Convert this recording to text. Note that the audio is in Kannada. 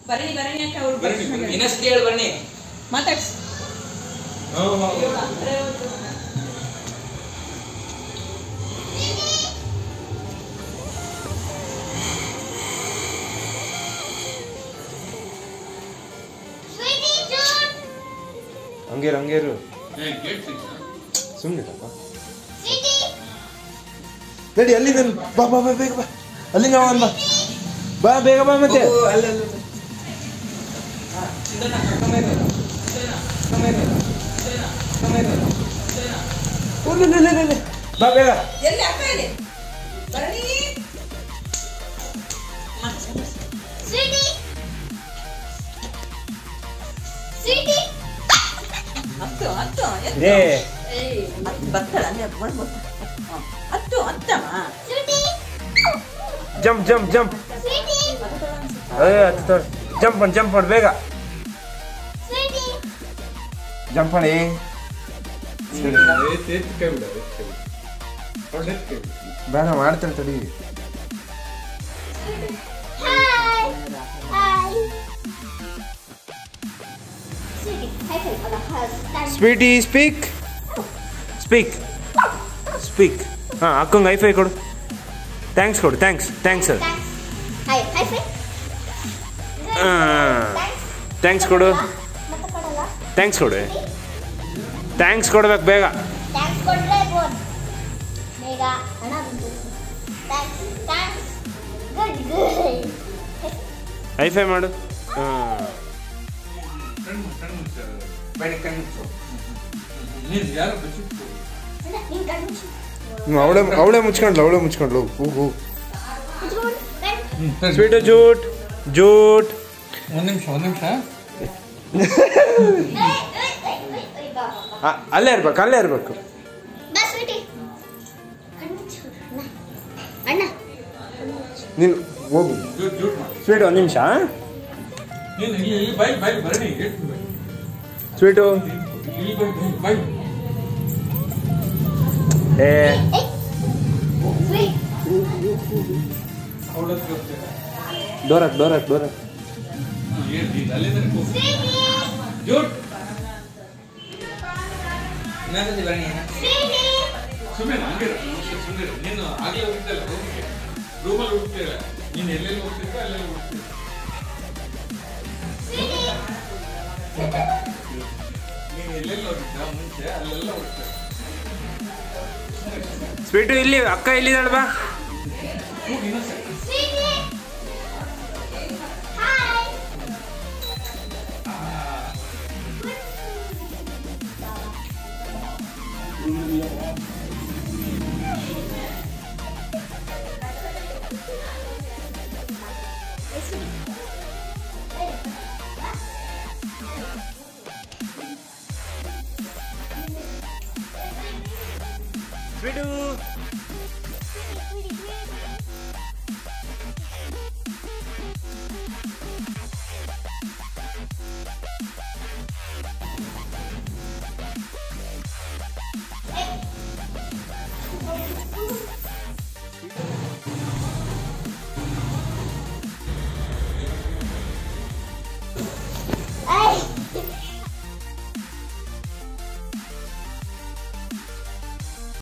ಭರಣಿ ಭರಣಿ ಅಂತ ಅವ್ರು ಬನ್ನಿ ಇನ್ನಷ್ಟು ಹೇಳಿ ಬನ್ನಿ ಮಾತಾಡ್ಸ್ ಹಂಗೇರು ಹಂಗೇರು ಸುಮ್ಮನೆ ನಡಿ ಅಲ್ಲಿಂದ ಬಾ ಬಾ ಬಾ ಬೇಗ ಬಾ ಅಲ್ಲಿಂದ ಅವನ್ ಬಾ ಬಾ ಬೇಗ ಬಾ ಮತ್ತೆ ಓ, ಅಲ್ಲ ಅಲ್ಲ ಅಲ್ಲ. ಹಾ, ಸಿದ್ದಣ್ಣ, ಕರ್ಕೊಂಡ್ ಬನ್ನಿ. ಸಿದ್ದಣ್ಣ, ಕರ್ಕೊಂಡ್ ಬನ್ನಿ. ಸಿದ್ದಣ್ಣ, ಕರ್ಕೊಂಡ್ ಬನ್ನಿ. ಸಿದ್ದಣ್ಣ. ಓ, ಲೆ, ಲೆ, ಲೆ, ಲೆ, ಲೆ. ಬಾ ಬೇಗ ಎಲ್ಲಿ ಅಕ್ಕ ಇಲ್ಲಿ ಭರಣಿ ಹತ್ತು ಹತ್ತು ಎತ್ತು. ಏ ಹತ್ತು ಬರ್ತಾಳ ಅಲ್ಲೇ ಮಾಡ್ಬೋದು ಹ. ಹತ್ತು ಹತ್ತಮ್ಮ ಜಂಪ್ ಜಂಪ್ ಜಂಪ್ ಏ ಹತ್ತು ಜಂಪ್ ಮಾಡಿ ಜಂಪ್ ಮಾಡಿ ಬೇಗ ಜಂಪ್ ಮಾಡಿ ಬೇಡ ಮಾಡ್ತೇನೆ ತಡಿ ಸ್ವೀಟಿ ಸ್ಪೀಕ್ ಸ್ಪೀಕ್ ಸ್ಪೀಕ್ ಹಾಂ ಅಕ್ಕಂಗೆ ಐಫೈ ಕೊಡು ಥ್ಯಾಂಕ್ಸ್ ಕೊಡು ಥ್ಯಾಂಕ್ಸ್ ಥ್ಯಾಂಕ್ಸ್ ಥ್ಯಾಂಕ್ಸ್ ಕೊಡು ಥ್ಯಾಂಕ್ಸ್ ಕೊಡು ಥ್ಯಾಂಕ್ಸ್ ಕೊಡ್ಬೇಕು ಬೇಗ ಥ್ಯಾಂಕ್ಸ್ ಕೊಡ್ರೆ ಬೋನ್ ಬೇಗ ಹಣ ಬಂತು thanks thanks good good high five ಮಾಡು ಹಾಂ ಬನ್ನಿ, ಕಣ್ಣು ಮುಚ್ಚು. ನೀನು ಕಣ್ಣು ಅವಳೆ ಅವಳೆ ಮುಚ್ಕೊಂಡ್ಲು ಅವಳೆ ಮುಚ್ಕೊಂಡ್ಲು ಹೂ ಹೂ ಮುಚ್ಕೊಂಡು ಫ್ರೆಂಡ್ ಸ್ವೀಟು ಜೂಟ್ ಜೂಟ್ ಒಂದ್ ನಿಮಿಷ ಒಂದ್ ನಿಮಿಷ ಆ, ಅಲ್ಲೇ ಇರ್ಬೇಕು ಅಲ್ಲೇ ಇರ್ಬೇಕು ಬಾ ಸ್ವೀಟಿ ಕಣ್ಣು ಮುಚ್ಚು ಅಣ್ಣ ಅಣ್ಣ ನೀನು ಹೋಗು ಜೂಟ್ ಜೂಟ್ ಮಾಡಿ ಸ್ವೀಟ್ ಒಂದು ನಿಮಿಷ ನೀನು ಇಲ್ಲಿ ಇಲ್ಲಿ ಬೈ ಬೈ ಬನ್ನಿ ಗೇಟ್ ಬೈ ಸ್ವೀಟು ಇಲ್ಲಿ ಬೈ ಬೈ ಬೈ ಏ ಏಯ್ ಸ್ವೀಟ್ ಅವಳ ಹತ್ರ ಹೋಗ್ತಾರೆ. ಡೋರಕ್ ಡೋರಕ್ ಡೋರಕ್ ಏನ್ ನೀನ್ ಅಲ್ಲಿಂದ ಹೋಗು. ಸ್ವೀಟಿ ಜೂಟ್ ಇನ್ನೊಂದ್ಸತಿ ಬನ್ನಿ ಸ್ವೀಟಿ ಸುಮ್ಮನೆ ಹಂಗಿರ ಸುಮ್ಮನೆ ನೀನು ಆಗ್ಲೇ ಹೋಗ್ತಿಲ್ಲ ರೂಮಿಗೆ ರೂಮಲ್ಲಿ ಹುಡುಕ್ತಿಲ್ಲ ನೀನು ಎಲ್ಲೆಲ್ಲಿ ಹೋಗ್ತಿದ್ದ ಅಲ್ಲೆಲ್ಲ ಹುಡುಕ್ತಿದ್ದ ನೀನು ಎಲ್ಲೆಲ್ಲಿ ಹೋಗಿದ್ದ ಮುಂಚೆ ಅಲ್ಲೆಲ್ಲ ಹುಡುಕ್ತಿದ್ದ ಸ್ವೀಟು ಇಲ್ಲಿ ಅಕ್ಕ ಎಲ್ಲಿದ್ದಾಳೆ ಬಾ ಸ್ವೀಟಿ ಹಾಯ್ ಸ್ವೀಟು